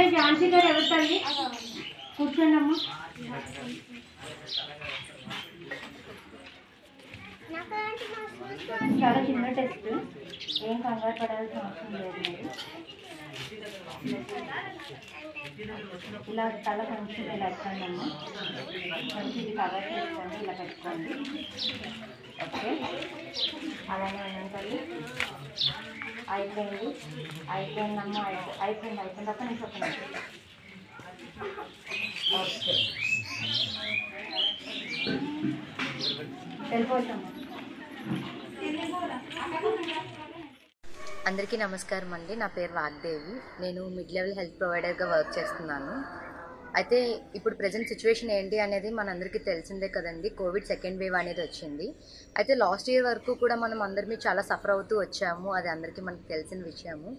ఝాన్సీ గారు ఎవరు తల్లి కూర్చోండి అమ్మా చాలా చిన్న టెస్ట్ ఏం కంగారు పడాల్సిన అవసరం లేదు మీరు ఇలా తల కొంచెం ఇలా ఎక్కండి అమ్మా కొంచెం ఇది కవర్ చేసుకోండి ఇలా పెట్టుకోండి ఓకే అలానే ఉన్నాం తల్లి అయిపోయింది అయిపోయిందమ్మా అయిపో అయిపోయింది అయిపోయింది ఒక్క నిమిషం ఒక్క నిమిషం ఓకే వెళ్ళిపోతాము అందరికీ నమస్కారం అండి నా పేరు వాగ్దేవి నేను మిడ్ లెవెల్ హెల్త్ ప్రొవైడర్గా వర్క్ చేస్తున్నాను అయితే ఇప్పుడు ప్రజెంట్ సిచ్యువేషన్ ఏంటి అనేది మనందరికీ తెలిసిందే కదండి కోవిడ్ సెకండ్ వేవ్ అనేది వచ్చింది అయితే లాస్ట్ ఇయర్ వరకు కూడా మనం అందరినీ చాలా సఫర్ అవుతూ వచ్చాము అది అందరికీ మనకు తెలిసిన విషయము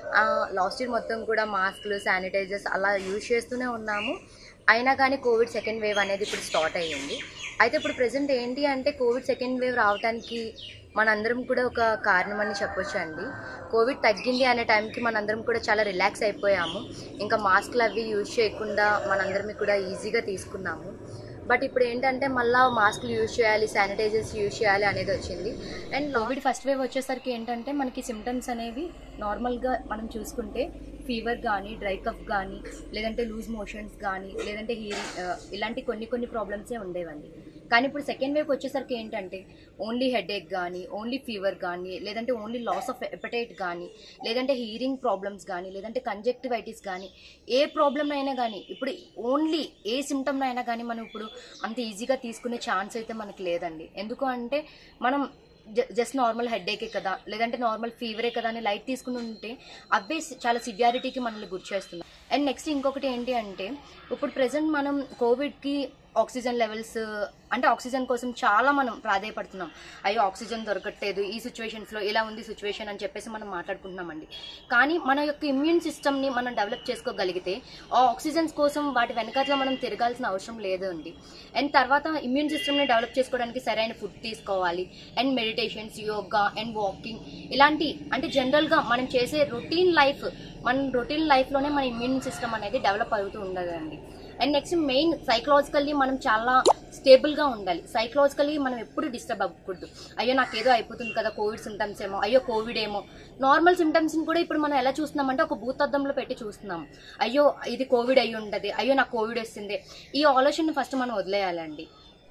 లాస్ట్ ఇయర్ మొత్తం కూడా మాస్క్లు శానిటైజర్స్ అలా యూజ్ చేస్తూనే ఉన్నాము అయినా కానీ కోవిడ్ సెకండ్ వేవ్ అనేది ఇప్పుడు స్టార్ట్ అయ్యింది అయితే ఇప్పుడు ప్రజెంట్ ఏంటి అంటే కోవిడ్ సెకండ్ వేవ్ రావడానికి మనందరం కూడా ఒక కారణం అని చెప్పొచ్చు అండి కోవిడ్ తగ్గింది అనే టైంకి మనందరం కూడా చాలా రిలాక్స్ అయిపోయాము ఇంకా మాస్క్లు అవి యూజ్ చేయకుండా మనందరం కూడా ఈజీగా తీసుకున్నాము బట్ ఇప్పుడు ఏంటంటే మళ్ళీ మాస్క్లు యూజ్ చేయాలి శానిటైజర్స్ యూజ్ చేయాలి అనేది వచ్చింది అండ్ కోవిడ్ ఫస్ట్ వేవ్ వచ్చేసరికి ఏంటంటే మనకి సిమ్టమ్స్ అనేవి నార్మల్గా మనం చూసుకుంటే ఫీవర్ కానీ డ్రై కఫ్ కానీ లేదంటే లూజ్ మోషన్స్ కానీ లేదంటే హీరింగ్ ఇలాంటి కొన్ని కొన్ని ప్రాబ్లమ్సే ఉండేవండి కానీ ఇప్పుడు సెకండ్ వేవ్ వచ్చేసరికి ఏంటంటే ఓన్లీ హెడేక్ కానీ ఓన్లీ ఫీవర్ కానీ లేదంటే ఓన్లీ లాస్ ఆఫ్ ఎపటైట్ కానీ లేదంటే హీరింగ్ ప్రాబ్లమ్స్ కానీ లేదంటే కంజక్టివైటిస్ కానీ ఏ ప్రాబ్లమ్ అయినా కానీ ఇప్పుడు ఓన్లీ ఏ సిమ్టమ్ అయినా కానీ మనం ఇప్పుడు అంత ఈజీగా తీసుకునే ఛాన్స్ అయితే మనకి లేదండి ఎందుకు అంటే మనం జస్ట్ నార్మల్ హెడ్ఏకే కదా లేదంటే నార్మల్ ఫీవరే కదా అని లైట్ తీసుకుని ఉంటే అవే చాలా సివియారిటీకి మనల్ని గురి చేస్తున్నాం అండ్ నెక్స్ట్ ఇంకొకటి ఏంటి అంటే ఇప్పుడు ప్రజెంట్ మనం కోవిడ్కి ఆక్సిజన్ లెవెల్స్ అంటే ఆక్సిజన్ కోసం చాలా మనం ప్రాధాయపడుతున్నాం అయ్యో ఆక్సిజన్ దొరకట్లేదు ఈ సిచ్యువేషన్స్లో ఇలా ఉంది సిచ్యువేషన్ అని చెప్పేసి మనం మాట్లాడుకుంటున్నామండి కానీ మన యొక్క ఇమ్యూన్ సిస్టమ్ని మనం డెవలప్ చేసుకోగలిగితే ఆ ఆక్సిజన్స్ కోసం వాటి వెనకాల మనం తిరగాల్సిన అవసరం లేదు అండి అండ్ తర్వాత ఇమ్యూన్ సిస్టమ్ని డెవలప్ చేసుకోవడానికి సరైన ఫుడ్ తీసుకోవాలి and meditations yoga and walking ఇలాంటి అంటే జనరల్గా మనం చేసే రొటీన్ లైఫ్ మన రొటీన్ లైఫ్లోనే మన ఇమ్యూన్ సిస్టమ్ అనేది డెవలప్ అవుతూ ఉండదండి అండ్ నెక్స్ట్ మెయిన్ సైకలాజికల్లీ మనం చాలా స్టేబుల్గా ఉండాలి సైకలాజికల్లీ మనం ఎప్పుడు డిస్టర్బ్ అవ్వకూడదు అయ్యో నాకు ఏదో అయిపోతుంది కదా కోవిడ్ సిమ్టమ్స్ ఏమో అయ్యో కోవిడ్ ఏమో నార్మల్ సిమ్టమ్స్ని కూడా ఇప్పుడు మనం ఎలా చూస్తున్నామంటే ఒక భూతద్దంలో పెట్టి చూస్తున్నాం అయ్యో ఇది కోవిడ్ అయ్యి ఉంటుంది అయ్యో నాకు కోవిడ్ వస్తుంది ఈ ఆలోచనని ఫస్ట్ మనం వదిలేయాలండి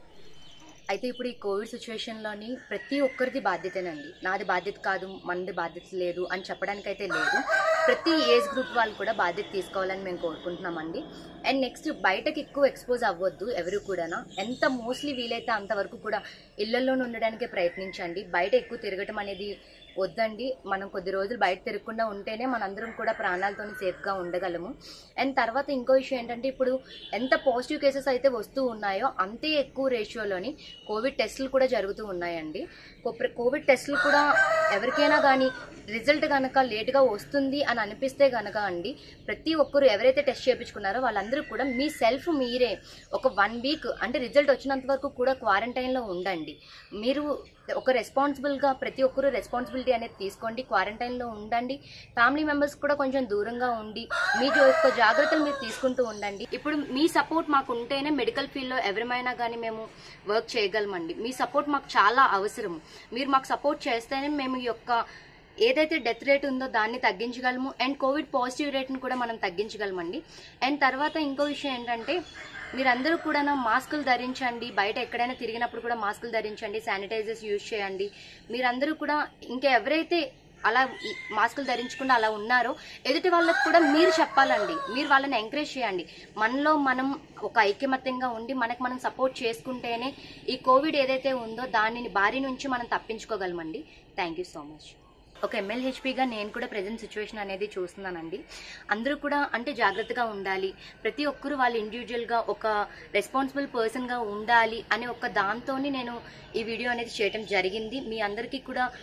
అయితే ఇప్పుడు ఈ కోవిడ్ సిచ్యువేషన్లోని ప్రతి ఒక్కరిది బాధ్యతేనండి నాది బాధ్యత కాదు మనది బాధ్యత లేదు అని చెప్పడానికి అయితే లేదు ప్రతి ఏజ్ గ్రూప్ వాళ్ళు కూడా బాధ్యత తీసుకోవాలని మేము కోరుకుంటున్నామండి అండ్ నెక్స్ట్ బయటకి ఎక్కువ ఎక్స్పోజ్ అవ్వద్దు ఎవరు కూడా ఎంత మోస్ట్లీ వీలైతే అంతవరకు కూడా ఇళ్లలోనే ఉండడానికే ప్రయత్నించండి బయట ఎక్కువ తిరగటం అనేది వద్దండి మనం కొద్ది రోజులు బయట తిరగకుండా ఉంటేనే మనందరం కూడా ప్రాణాలతో సేఫ్గా ఉండగలము అండ్ తర్వాత ఇంకో విషయం ఏంటంటే ఇప్పుడు ఎంత పాజిటివ్ కేసెస్ అయితే వస్తూ ఉన్నాయో అంతే ఎక్కువ రేషియోలోని కోవిడ్ టెస్టులు కూడా జరుగుతూ ఉన్నాయండి కోప్ర- కోవిడ్ టెస్టులు కూడా ఎవరికైనా కానీ రిజల్ట్ కనుక లేట్గా వస్తుంది అని అనిపిస్తే కనుక అండి ప్రతి ఒక్కరు ఎవరైతే టెస్ట్ చేయించుకున్నారో వాళ్ళందరూ కూడా మీ సెల్ఫ్ మీరే ఒక వన్ వీక్ అంటే రిజల్ట్ వచ్చినంత వరకు కూడా క్వారంటైన్లో ఉండండి మీరు ఒక రెస్పాన్సిబుల్గా ప్రతి ఒక్కరు రెస్పాన్సిబిలిటీ అనేది తీసుకోండి క్వారంటైన్లో ఉండండి ఫ్యామిలీ మెంబర్స్ కూడా కొంచెం దూరంగా ఉండి మీ యొక్క జాగ్రత్తలు మీరు తీసుకుంటూ ఉండండి ఇప్పుడు మీ సపోర్ట్ మాకు ఉంటేనే మెడికల్ ఫీల్డ్లో ఎవరిమైనా కానీ మేము వర్క్ చేయగలమండి మీ సపోర్ట్ మాకు చాలా అవసరం మీరు మాకు సపోర్ట్ చేస్తేనే మేము ఈ యొక్క ఏదైతే డెత్ రేట్ ఉందో దాన్ని తగ్గించగలము అండ్ కోవిడ్ పాజిటివ్ రేట్ని కూడా మనం తగ్గించగలమండి అండ్ తర్వాత ఇంకో విషయం ఏంటంటే మీరందరూ కూడా మాస్కులు ధరించండి బయట ఎక్కడైనా తిరిగినప్పుడు కూడా మాస్కులు ధరించండి శానిటైజర్స్ యూజ్ చేయండి మీరందరూ కూడా ఇంకా ఎవరైతే అలా ఈ మాస్కులు ధరించకుండా అలా ఉన్నారో ఎదుటి వాళ్ళకు కూడా మీరు చెప్పాలండి మీరు వాళ్ళని ఎంకరేజ్ చేయండి మనలో మనం ఒక ఐక్యమత్యంగా ఉండి మనకు మనం సపోర్ట్ చేసుకుంటేనే ఈ కోవిడ్ ఏదైతే ఉందో దానిని బారి నుంచి మనం తప్పించుకోగలమండి థ్యాంక్ యూ సో మచ్ ఒక ఎంఎల్హెచ్పిగా నేను కూడా ప్రజెంట్ సిచ్యువేషన్ అనేది చూస్తున్నానండి అందరూ కూడా అంటే జాగ్రత్తగా ఉండాలి ప్రతి ఒక్కరు వాళ్ళు ఇండివిజువల్గా ఒక రెస్పాన్సిబుల్ పర్సన్గా ఉండాలి అనే ఒక దాంతోని నేను ఈ వీడియో అనేది చేయటం జరిగింది మీ అందరికీ కూడా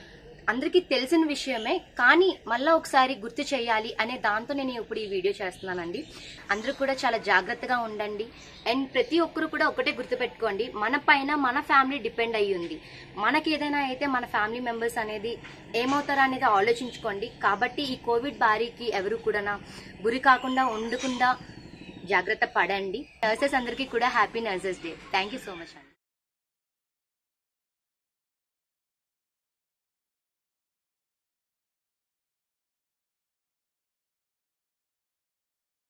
అందరికీ తెలిసిన విషయమే కానీ మళ్ళీ ఒకసారి గుర్తు చేయాలి అనే దాంతో నేను ఇప్పుడు ఈ వీడియో చేస్తున్నానండి అందరూ కూడా చాలా జాగ్రత్తగా ఉండండి అండ్ ప్రతి ఒక్కరు కూడా ఒకటే గుర్తుపెట్టుకోండి మన పైన మన ఫ్యామిలీ డిపెండ్ అయ్యి ఉంది మనకి ఏదైనా అయితే మన ఫ్యామిలీ మెంబర్స్ అనేది ఏమవుతారా అనేది ఆలోచించుకోండి కాబట్టి ఈ కోవిడ్ బారికి ఎవరు కూడా గురి కాకుండా ఉండకుండా జాగ్రత్త పడండి నర్సెస్ అందరికీ కూడా happy nurses day thank you so much అండి